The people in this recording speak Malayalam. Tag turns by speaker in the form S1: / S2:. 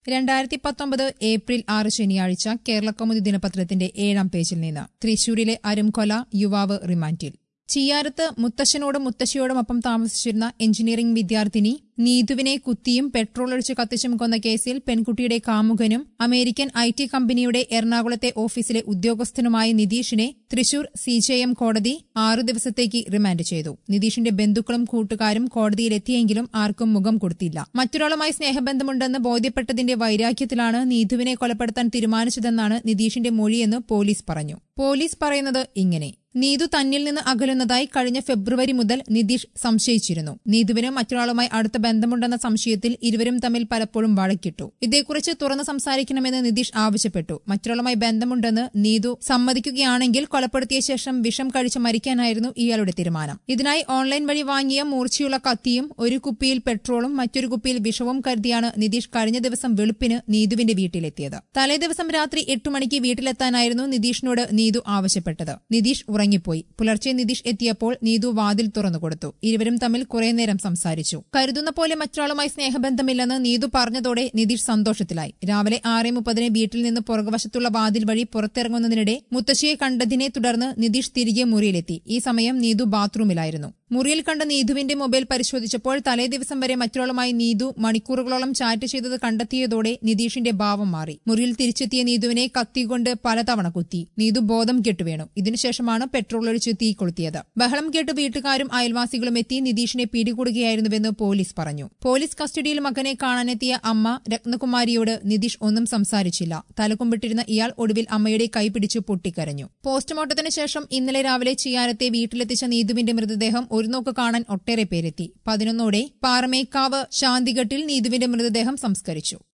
S1: രണ്ടായിരത്തി പത്തൊമ്പത് ഏപ്രിൽ ആറ് ശനിയാഴ്ച കേരളകൗമുദി ദിനപത്രത്തിന്റെ ഏഴാം പേജിൽ നിന്ന് തൃശൂരിലെ അരുംകൊല യുവാവ് റിമാൻഡിൽ ചിയ്യാരത്ത് മുത്തശ്ശനോടും മുത്തശ്ശിയോടുമൊപ്പം താമസിച്ചിരുന്ന എഞ്ചിനീയറിംഗ് വിദ്യാർത്ഥിനി നീതുവിനെ കുത്തിയും പെട്രോൾ ഒഴിച്ച് കത്തിച്ചും കൊന്ന കേസിൽ പെൺകുട്ടിയുടെ കാമുകനും അമേരിക്കൻ ഐ ടി കമ്പനിയുടെ എറണാകുളത്തെ ഓഫീസിലെ ഉദ്യോഗസ്ഥനുമായ നിതീഷിനെ തൃശൂർ സിജെഎം കോടതി ആറു ദിവസത്തേക്ക് റിമാൻഡ് ചെയ്തു നിതീഷിന്റെ ബന്ധുക്കളും കൂട്ടുകാരും കോടതിയിലെത്തിയെങ്കിലും ആർക്കും മുഖം കൊടുത്തില്ല മറ്റൊരാളുമായി സ്നേഹബന്ധമുണ്ടെന്ന് ബോധ്യപ്പെട്ടതിന്റെ വൈരാഗ്യത്തിലാണ് നീതുവിനെ കൊലപ്പെടുത്താൻ തീരുമാനിച്ചതെന്നാണ് നിതീഷിന്റെ മൊഴിയെന്ന് പോലീസ് പറഞ്ഞു പോലീസ് പറയുന്നത് ഇങ്ങനെ നീതു തന്നിൽ നിന്ന് അകലുന്നതായി കഴിഞ്ഞ ഫെബ്രുവരി മുതൽ നിതീഷ് സംശയിച്ചിരുന്നു നീതുവിന് മറ്റൊരാളുമായി അടുത്ത ബന്ധമുണ്ടെന്ന സംശയത്തിൽ ഇരുവരും തമ്മിൽ പലപ്പോഴും വഴക്കിട്ടു ഇതേക്കുറിച്ച് തുറന്നു സംസാരിക്കണമെന്ന് നിതീഷ് ആവശ്യപ്പെട്ടു മറ്റൊരാളുമായി ബന്ധമുണ്ടെന്ന് നീതു സമ്മതിക്കുകയാണെങ്കിൽ കൊലപ്പെടുത്തിയ ശേഷം വിഷം കഴിച്ച് മരിക്കാനായിരുന്നു ഇയാളുടെ തീരുമാനം ഇതിനായി ഓൺലൈൻ വഴി വാങ്ങിയ മൂർച്ചയുള്ള കത്തിയും ഒരു കുപ്പിയിൽ പെട്രോളും മറ്റൊരു കുപ്പിയിൽ വിഷവും കരുതിയാണ് നിതീഷ് കഴിഞ്ഞ ദിവസം വെളുപ്പിന് നീതുവിന്റെ വീട്ടിലെത്തിയത് തലേ ദിവസം രാത്രി എട്ടു മണിക്ക് വീട്ടിലെത്താനായിരുന്നു നിതീഷിനോട് നീതു ആവശ്യപ്പെട്ടത് നിതീഷ് ഉറങ്ങിപ്പോയി പുലർച്ചെ നിതീഷ് എത്തിയപ്പോൾ നീതു വാതിൽ തുറന്നുകൊടുത്തു ഇരുവരും തമ്മിൽ കുറെ നേരം സംസാരിച്ചു കരുതുന്ന പോലെ മറ്റൊരാളുമായി സ്നേഹബന്ധമില്ലെന്ന് നീതു പറഞ്ഞതോടെ നിതീഷ് സന്തോഷത്തിലായി രാവിലെ ആറ് മുപ്പതിന് വീട്ടിൽ നിന്ന് പുറകുവശത്തുള്ള വാതിൽ വഴി പുറത്തിറങ്ങുന്നതിനിടെ മുത്തശ്ശിയെ കണ്ടതിനെ തുടർന്ന് നിതീഷ് തിരികെ മുറിയിലെത്തി ഈ സമയം നീതു ബാത്റൂമിലായിരുന്നു മുറിയിൽ കണ്ട നീതുവിന്റെ മൊബൈൽ പരിശോധിച്ചപ്പോൾ തലേ ദിവസം വരെ മറ്റൊരാളുമായി നീതു മണിക്കൂറുകളോളം ചാറ്റ് ചെയ്തത് കണ്ടെത്തിയതോടെ നിതീഷിന്റെ ഭാവം മാറി മുറിയിൽ തിരിച്ചെത്തിയ നീതുവിനെ കത്തികൊണ്ട് പലതവണ കുത്തി നീതു ബോധം കെട്ടുവീണു ഇതിനുശേഷമാണ് പെട്രോൾ ഒഴിച്ച് തീ കൊളുത്തിയത് ബഹളം കേട്ട് വീട്ടുകാരും അയൽവാസികളും എത്തി നിതീഷിനെ പിടികൂടുകയായിരുന്നുവെന്ന് പോലീസ് പറഞ്ഞു പോലീസ് കസ്റ്റഡിയിൽ മകനെ കാണാനെത്തിയ അമ്മ രത്നകുമാരിയോട് നിതീഷ് ഒന്നും സംസാരിച്ചില്ല തലകുമ്പിട്ടിരുന്ന ഇയാൾ ഒടുവിൽ അമ്മയുടെ കൈ പിടിച്ചു പൊട്ടിക്കരഞ്ഞു പോസ്റ്റ്മോർട്ടത്തിന് ശേഷം ഇന്നലെ രാവിലെ ചിയാരത്തെ വീട്ടിലെത്തിച്ച നീതുവിന്റെ മൃതദേഹം ഒരു നോക്ക് കാണാൻ ഒട്ടേറെ പേരെത്തി പതിനൊന്നോടെ പാറമേക്കാവ് ശാന്തിഘട്ടിൽ നീതുവിന്റെ മൃതദേഹം സംസ്കരിച്ചു